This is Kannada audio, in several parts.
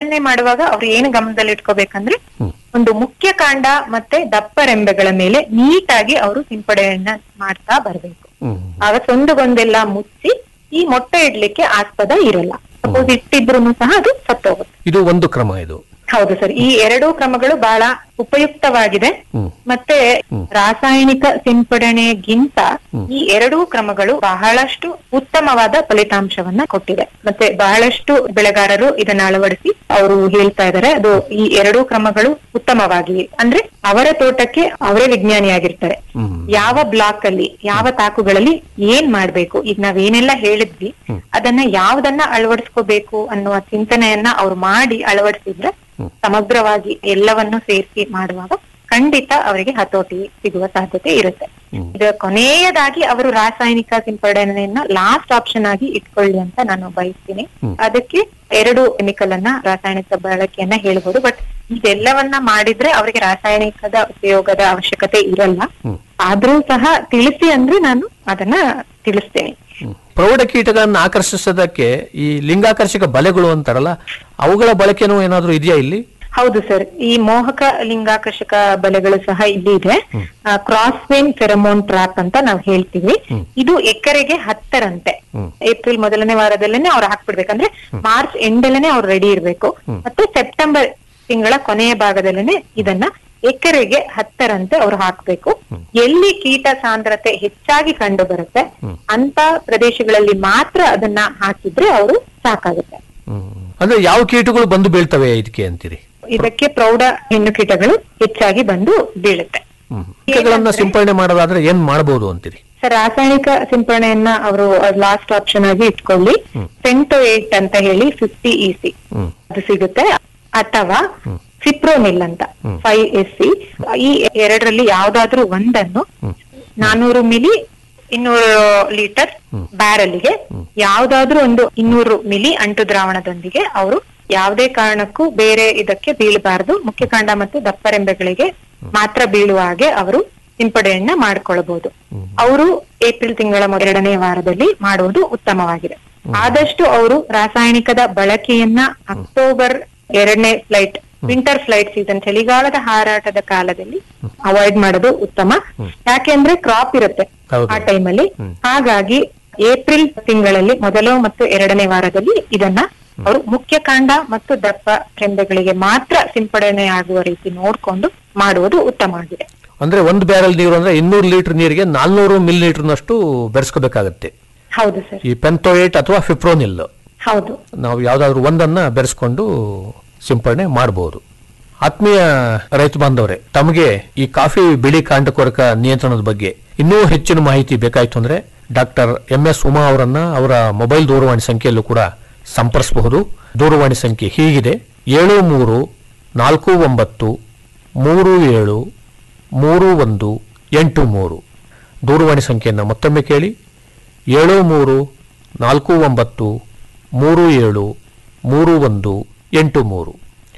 ಸಿಂಪಡಣೆ ಮಾಡುವಾಗ ಅವ್ರು ಏನು ಗಮನದಲ್ಲಿ ಇಟ್ಕೋಬೇಕಂದ್ರೆ ಒಂದು ಮುಖ್ಯ ಕಾಂಡ ಮತ್ತೆ ದಪ್ಪ ರೆಂಬೆಗಳ ಮೇಲೆ ನೀಟಾಗಿ ಅವರು ಸಿಂಪಡಣೆಯನ್ನ ಮಾಡ್ತಾ ಬರ್ಬೇಕು ಹ್ಮ್ ಆಗ ಸಂದುಗೊಂದೆಲ್ಲ ಮುಚ್ಚಿ ಈ ಮೊಟ್ಟೆ ಇಡ್ಲಿಕ್ಕೆ ಆಸ್ಪದ ಇರಲ್ಲ ಸಪೋಸ್ ಇಟ್ಟಿದ್ರು ಸಹ ಅದು ಸತ್ತೋಗುತ್ತೆ ಇದು ಒಂದು ಕ್ರಮ ಇದು ಹೌದು ಸರ್ ಈ ಎರಡೂ ಕ್ರಮಗಳು ಬಹಳ ಉಪಯುಕ್ತವಾಗಿದೆ ಹ್ಮ್ ಮತ್ತೆ ರಾಸಾಯನಿಕ ಸಿಂಪಡಣೆಗಿಂತ ಈ ಎರಡೂ ಕ್ರಮಗಳು ಬಹಳಷ್ಟು ಉತ್ತಮವಾದ ಫಲಿತಾಂಶವನ್ನ ಕೊಟ್ಟಿದೆ ಮತ್ತೆ ಬಹಳಷ್ಟು ಬೆಳೆಗಾರರು ಇದನ್ನ ಅಳವಡಿಸಿ ಅವರು ಹೇಳ್ತಾ ಇದ್ದಾರೆ ಅದು ಈ ಎರಡೂ ಕ್ರಮಗಳು ಉತ್ತಮವಾಗಿವೆ ಅಂದ್ರೆ ಅವರ ತೋಟಕ್ಕೆ ಅವರೇ ವಿಜ್ಞಾನಿಯಾಗಿರ್ತಾರೆ ಹ್ಮ್ ಯಾವ ಬ್ಲಾಕ್ ಅಲ್ಲಿ ಯಾವ ತಾಕುಗಳಲ್ಲಿ ಏನ್ ಮಾಡ್ಬೇಕು ಈಗ ನಾವೇನೆಲ್ಲ ಹೇಳಿದ್ವಿ ಅದನ್ನ ಯಾವ್ದನ್ನ ಅಳವಡಿಸ್ಕೋಬೇಕು ಅನ್ನುವ ಚಿಂತನೆಯನ್ನ ಅವ್ರು ಮಾಡಿ ಅಳವಡಿಸಿದ್ರೆ ಸಮಗ್ರವಾಗಿ ಎಲ್ಲವನ್ನು ಸೇರಿಸಿ ಮಾಡುವಾಗ ಖಂಡಿತ ಅವರಿಗೆ ಹತೋಟಿ ಸಿಗುವ ಸಾಧ್ಯತೆ ಇರುತ್ತೆ ಇದು ಕೊನೆಯದಾಗಿ ಅವರು ರಾಸಾಯನಿಕ ಸಿಂಪಡಣೆಯನ್ನ ಲಾಸ್ಟ್ ಆಪ್ಷನ್ ಆಗಿ ಇಟ್ಕೊಳ್ಳಿ ಅಂತ ನಾನು ಬಯಸ್ತೀನಿ ಅದಕ್ಕೆ ಎರಡು ಕೆಮಿಕಲ್ ಅನ್ನ ರಾಸಾಯನಿಕ ಬಳಕೆಯನ್ನ ಹೇಳ್ಬೋದು ಬಟ್ ಇದೆಲ್ಲವನ್ನ ಮಾಡಿದ್ರೆ ಅವರಿಗೆ ರಾಸಾಯನಿಕದ ಉಪಯೋಗದ ಅವಶ್ಯಕತೆ ಇರಲ್ಲ ಆದ್ರೂ ಸಹ ತಿಳಿಸಿ ಅಂದ್ರೆ ನಾನು ಅದನ್ನ ತಿಳಿಸ್ತೇನೆ ಹ್ಮ್. ಪ್ರೌಢ ಕೀಟಗಳನ್ನ ಆಕರ್ಷಿಸೋದಕ್ಕೆ ಈ ಲಿಂಗಾಕರ್ಷಕ ಬಲೆಗಳು ಅಂತಾರಲ್ಲ ಅವುಗಳ ಬಳಕೆನೂ ಏನಾದ್ರೂ ಇದೆಯಾ ಇಲ್ಲಿ ಹೌದು ಸರ್ ಈ ಮೋಹಕ ಲಿಂಗಾಕರ್ಷಕ ಬಲೆಗಳು ಸಹ ಇಲ್ಲಿ ಇದೆ ಕ್ರಾಸ್ ವೇನ್ ಫೆರಮೋನ್ ಟ್ರಾಪ್ ಅಂತ ನಾವು ಹೇಳ್ತೀವಿ ಇದು ಎಕರೆಗೆ ಹತ್ತರಂತೆ ಏಪ್ರಿಲ್ ಮೊದಲನೇ ವಾರದಲ್ಲೇನೆ ಅವ್ರು ಹಾಕ್ಬಿಡ್ಬೇಕಂದ್ರೆ ಮಾರ್ಚ್ ಎಂಡಲ್ಲೇನೆ ಅವ್ರು ರೆಡಿ ಇರ್ಬೇಕು ಮತ್ತೆ ಸೆಪ್ಟೆಂಬರ್ ತಿಂಗಳ ಕೊನೆಯ ಭಾಗದಲ್ಲೇನೆ ಇದನ್ನ ಎಕರೆಗೆ ಹತ್ತರಂತೆ ಅವ್ರು ಹಾಕ್ಬೇಕು ಎಲ್ಲಿ ಕೀಟ ಸಾಂದ್ರತೆ ಹೆಚ್ಚಾಗಿ ಕಂಡು ಬರುತ್ತೆ ಅಂತ ಪ್ರದೇಶಗಳಲ್ಲಿ ಮಾತ್ರ ಅದನ್ನ ಹಾಕಿದ್ರೆ ಅವರು ಸಾಕಾಗುತ್ತೆ ಹ್ಮ್. ಅಂದ್ರೆ ಯಾವ ಕೀಟಗಳು ಬಂದು ಬೀಳ್ತವೆ ಇದಕ್ಕೆ ಅಂತೀರಿ ಇದಕ್ಕೆ ಪ್ರೌಢ ಹೆಣ್ಣು ಕೀಟಗಳು ಹೆಚ್ಚಾಗಿ ಬಂದು ಬೀಳುತ್ತೆ ಹ್ಮ್. ಕೀಟಗಳನ್ನ ಸಿಂಪಡಣೆ ಮಾಡೋದಾದ್ರೆ ಏನ್ ಮಾಡಬಹುದು ಅಂತೀರಿ ಸರ್ ರಾಸಾಯನಿಕ ಸಿಂಪಡಣೆಯನ್ನ ಅವರು ಲಾಸ್ಟ್ ಆಪ್ಷನ್ ಆಗಿ ಇಟ್ಕೊಳ್ಳಿ ಸೆಂಟೋ ಏಟ್ ಅಂತ ಹೇಳಿ ಫಿಫ್ಟಿ ಇ ಸಿ ಹ್ಮ್ ಅದು ಸಿಗುತ್ತೆ ಅಥವಾ ಸಿಪ್ರೋನಿಲ್ ಅಂತ ಫೈವ್ ಎಸ್ ಸಿ ಈ ಎರಡರಲ್ಲಿ ಯಾವ್ದಾದ್ರೂ ಒಂದನ್ನು ನಾನೂರು ಮಿಲಿ ಇನ್ನೂರು ಲೀಟರ್ ಬ್ಯಾರಲ್ಗೆ ಯಾವ್ದಾದ್ರೂ ಒಂದು ಇನ್ನೂರು ಮಿಲಿ ಅಂಟು ದ್ರಾವಣದೊಂದಿಗೆ ಅವರು ಯಾವುದೇ ಕಾರಣಕ್ಕೂ ಬೇರೆ ಇದಕ್ಕೆ ಬೀಳಬಾರದು ಮುಖ್ಯ ಕಾಂಡ ಮತ್ತು ದಪ್ಪರೆಂಬೆಗಳಿಗೆ ಮಾತ್ರ ಬೀಳುವ ಹಾಗೆ ಅವರು ಸಿಂಪಡಣೆಯನ್ನ ಮಾಡ್ಕೊಳ್ಬಹುದು ಅವರು ಏಪ್ರಿಲ್ ತಿಂಗಳ ಎರಡನೇ ವಾರದಲ್ಲಿ ಮಾಡುವುದು ಉತ್ತಮವಾಗಿದೆ ಆದಷ್ಟು ಅವರು ರಾಸಾಯನಿಕದ ಬಳಕೆಯನ್ನ ಅಕ್ಟೋಬರ್ ಎರಡನೇ ಫ್ಲೈಟ್ ವಿಂಟರ್ ಫ್ಲೈಟ್ ಸೀಸನ್ ಚಳಿಗಾಲದ ಹಾರಾಟದ ಕಾಲದಲ್ಲಿ ಅವಾಯ್ಡ್ ಮಾಡೋದು ಉತ್ತಮ ಯಾಕೆಂದ್ರೆ ಕ್ರಾಪ್ ಇರುತ್ತೆ ಹೌದು. ಆ ಟೈಮಲ್ಲಿ ಹಾಗಾಗಿ ಏಪ್ರಿಲ್ ತಿಂಗಳಲ್ಲಿ ಮೊದಲು ಮತ್ತು ಎರಡನೇ ವಾರದಲ್ಲಿ ಇದನ್ನ ಅವರು ಮುಖ್ಯ ಕಾಂಡ ಮತ್ತು ದಪ್ಪ ರೆಂಬೆಗಳಿಗೆ ಮಾತ್ರ ಸಿಂಪಡಣೆ ಆಗುವ ರೀತಿ ನೋಡ್ಕೊಂಡು ಮಾಡುವುದು ಉತ್ತಮವಾಗಿದೆ ಅಂದ್ರೆ ಒಂದು ಬ್ಯಾರಲ್ ನೀರು ಅಂದ್ರೆ ಇನ್ನೂರು ಲೀಟರ್ ನೀರಿಗೆ ನಾಲ್ನೂರು ಮಿಲ್ ಲೀಟರ್ನಷ್ಟು ಬೆರೆಸ್ಕೋಬೇಕಾಗತ್ತೆ ಹೌದು ಸರ್ ಈ ಪೆಂಥೋಯೇಟ್ ಅಥವಾ ಫಿಪ್ರೋನಿಲ್ ಹೌದು ನಾವು ಯಾವ್ದಾದ್ರು ಒಂದನ್ನ ಬೆರೆಸ್ಕೊಂಡು ಸಿಂಪಡಣೆ ಮಾಡಬಹುದು ಆತ್ಮೀಯ ರೈತ ಬಾಂಧವರೇ ತಮಗೆ ಈ ಕಾಫಿ ಬಿಳಿ ಕಾಂಡಕೊರಕ ನಿಯಂತ್ರಣದ ಬಗ್ಗೆ ಇನ್ನೂ ಹೆಚ್ಚಿನ ಮಾಹಿತಿ ಬೇಕಾಯ್ತು ಅಂದ್ರೆ ಡಾಕ್ಟರ್ ಎಂ ಎಸ್ ಉಮಾ ಅವರನ್ನ ಅವರ ಮೊಬೈಲ್ ದೂರವಾಣಿ ಸಂಖ್ಯೆಯಲ್ಲೂ ಕೂಡ ಸಂಪರ್ಸಬಹುದು ದೂರವಾಣಿ ಸಂಖ್ಯೆ ಹೀಗಿದೆ ಏಳು ಮೂರು ನಾಲ್ಕು ಒಂಬತ್ತು ಮೂರು ಏಳು ಮೂರು ಒಂದು ಎಂಟು ಮೂರು ದೂರವಾಣಿ ಸಂಖ್ಯೆಯನ್ನು ಮತ್ತೊಮ್ಮೆ ಕೇಳಿ ಏಳು ಮೂರು ನಾಲ್ಕು ಒಂಬತ್ತು ಮೂರು ಏಳು ಮೂರು ಒಂದು ಎಂಟು ಮೂರು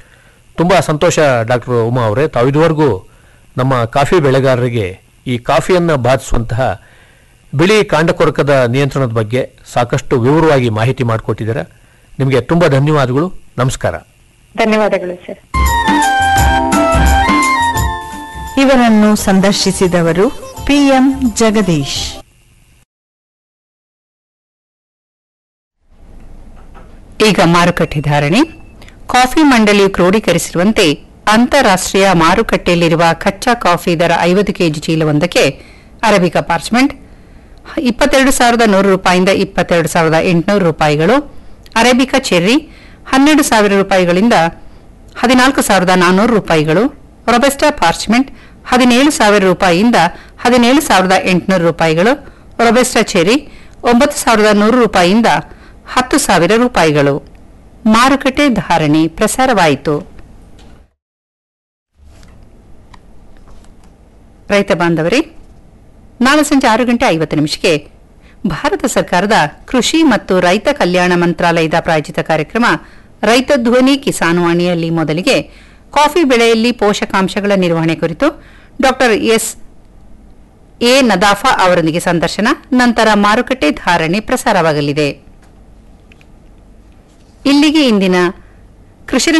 ತುಂಬ ಸಂತೋಷ ಡಾಕ್ಟರ್ ಉಮಾ ಅವರೇ ತಾವು ಇದುವರೆಗೂ ನಮ್ಮ ಕಾಫಿ ಬೆಳೆಗಾರರಿಗೆ ಈ ಕಾಫಿಯನ್ನು ಬಾಧಿಸುವಂತಹ ಬಿಳಿ ಕಾಂಡಕೊರಕದ ನಿಯಂತ್ರಣದ ಬಗ್ಗೆ ಸಾಕಷ್ಟು ವಿವರವಾಗಿ ಮಾಹಿತಿ ಮಾಡಿಕೊಟ್ಟಿದ್ದೀರಾ ನಿಮಗೆ ತುಂಬ ಧನ್ಯವಾದಗಳು ನಮಸ್ಕಾರ ಧನ್ಯವಾದಗಳು ಸರ್ ಇವರನ್ನು ಸಂದರ್ಶಿಸಿದವರು ಪಿಎಂ ಜಗದೀಶ್ ಈಗ ಮಾರುಕಟ್ಟೆ ಧಾರಣೆ ಕಾಫಿ ಮಂಡಳಿಯು ಕ್ರೋಢೀಕರಿಸಿರುವಂತೆ ಅಂತಾರಾಷ್ಟ್ರೀಯ ಮಾರುಕಟ್ಟೆಯಲ್ಲಿರುವ ಕಚ್ಚಾ ಕಾಫಿ ದರ ಐವತ್ತು ಕೆಜಿ ಚೀಲವೊಂದಕ್ಕೆ ಅರಬಿಕಾ ಪಾರ್ಚ್ಮೆಂಟ್ ಇಪ್ಪತ್ತೆರಡು ಸಾವಿರದ ನೂರು ರೂಪಾಯಿಂದ ಇಪ್ಪತ್ತೆರಡು ಸಾವಿರದ ಎಂಟುನೂರು ರೂಪಾಯಿಗಳು ಅರೇಬಿಕಾ ಚೆರ್ರಿ ಹನ್ನೆರಡು ಸಾವಿರ ರೂಪಾಯಿಗಳಿಂದ ಹದಿನಾಲ್ಕು ಸಾವಿರದ ನಾನ್ನೂರು ರೂಪಾಯಿಗಳು ರೊಬೆಸ್ಟಾ ಪಾರ್ಚ್ಮೆಂಟ್ ಹದಿನೇಳು ಸಾವಿರ ರೂಪಾಯಿಯಿಂದ ಹದಿನೇಳು ಸಾವಿರದ ಎಂಟುನೂರು ರೂಪಾಯಿಗಳು ರೊಬೆಸ್ಟಾ ಚೆರ್ರಿ ಒಂಬತ್ತು ಸಾವಿರದ ನೂರು ರೂಪಾಯಿಯಿಂದ ಹತ್ತು ಸಾವಿರ ರೂಪಾಯಿಗಳು ಮಾರುಕಟ್ಟೆ ಧಾರಣೆ ಪ್ರಸಾರವಾಯಿತು ರೈತ ಬಾಂಧವರೇ ನಾಳೆ ಸಂಜೆ ಆರು ಗಂಟೆ ಐವತ್ತು ನಿಮಿಷಕ್ಕೆ ಭಾರತ ಸರ್ಕಾರದ ಕೃಷಿ ಮತ್ತು ರೈತ ಕಲ್ಯಾಣ ಮಂತ್ರಾಲಯದ ಪ್ರಾಯೋಜಿತ ಕಾರ್ಯಕ್ರಮ ರೈತ ಧ್ವನಿ ಕಿಸಾನ್ವಾಣಿಯಲ್ಲಿ ಮೊದಲಿಗೆ ಕಾಫಿ ಬೆಳೆಯಲ್ಲಿ ಪೋಷಕಾಂಶಗಳ ನಿರ್ವಹಣೆ ಕುರಿತು ಡಾಕ್ಟರ್ ಎಸ್ ಎ ನದಾಫಾ ಅವರೊಂದಿಗೆ ಸಂದರ್ಶನ ನಂತರ ಮಾರುಕಟ್ಟೆ ಧಾರಣೆ ಪ್ರಸಾರವಾಗಲಿದೆ ಇಲ್ಲಿಗೆ ಇಂದಿನ ಕೃಷಿ